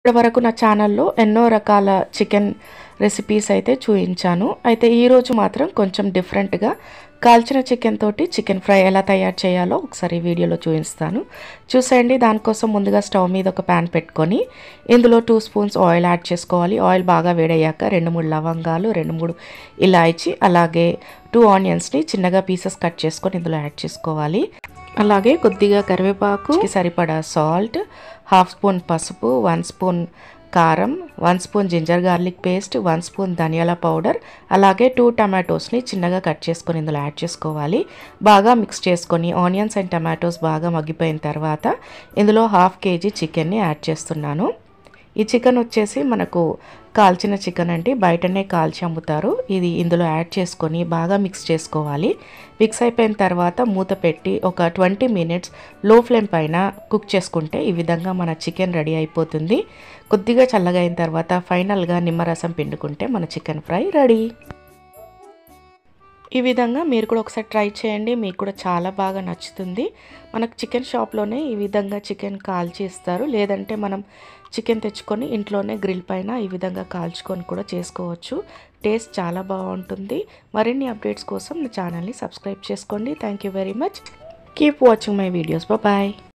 ఇప్పటి వరకు నా ఛానల్లో ఎన్నో రకాల చికెన్ రెసిపీస్ అయితే చూపించాను అయితే ఈరోజు మాత్రం కొంచెం డిఫరెంట్గా కాల్చిన చికెన్ తోటి చికెన్ ఫ్రై ఎలా తయారు చేయాలో ఒకసారి వీడియోలో చూపిస్తాను చూసేయండి దానికోసం ముందుగా స్టవ్ మీద ఒక ప్యాన్ పెట్టుకొని ఇందులో టూ స్పూన్స్ ఆయిల్ యాడ్ చేసుకోవాలి ఆయిల్ బాగా వేడయ్యాక రెండు మూడు లవంగాలు రెండు మూడు ఇలాచి అలాగే టూ ఆనియన్స్ని చిన్నగా పీసెస్ కట్ చేసుకొని ఇందులో యాడ్ చేసుకోవాలి అలాగే కొద్దిగా కరివేపాకు సరిపడా సాల్ట్ హాఫ్ స్పూన్ పసుపు వన్ స్పూన్ కారం one spoon ginger garlic paste one spoon ధనియాల పౌడర్ అలాగే టూ టమాటోస్ని చిన్నగా కట్ చేసుకొని ఇందులో యాడ్ చేసుకోవాలి బాగా మిక్స్ చేసుకొని ఆనియన్స్ అండ్ టమాటోస్ బాగా మగ్గిపోయిన తర్వాత ఇందులో హాఫ్ కేజీ చికెన్ని యాడ్ చేస్తున్నాను ఈ చికెన్ వచ్చేసి మనకు కాల్చిన చికెన్ అంటే బయటనే కాల్చి అమ్ముతారు ఇది ఇందులో యాడ్ చేసుకొని బాగా మిక్స్ చేసుకోవాలి మిక్స్ అయిపోయిన తర్వాత మూత పెట్టి ఒక ట్వంటీ మినిట్స్ లో ఫ్లేమ్ పైన కుక్ చేసుకుంటే ఈ విధంగా మన చికెన్ రెడీ అయిపోతుంది కొద్దిగా చల్లగా అయిన తర్వాత ఫైనల్గా నిమ్మరసం పిండుకుంటే మన చికెన్ ఫ్రై రెడీ ఈ విధంగా మీరు కూడా ఒకసారి ట్రై చేయండి మీకు కూడా చాలా బాగా నచ్చుతుంది మనకు చికెన్ షాప్లోనే ఈ విధంగా చికెన్ కాల్చి ఇస్తారు లేదంటే మనం చికెన్ తెచ్చుకొని ఇంట్లోనే గ్రిల్ పైన ఈ విధంగా కాల్చుకొని కూడా చేసుకోవచ్చు టేస్ట్ చాలా బాగుంటుంది మరిన్ని అప్డేట్స్ కోసం నా ఛానల్ని సబ్స్క్రైబ్ చేసుకోండి thank you very much keep watching my videos bye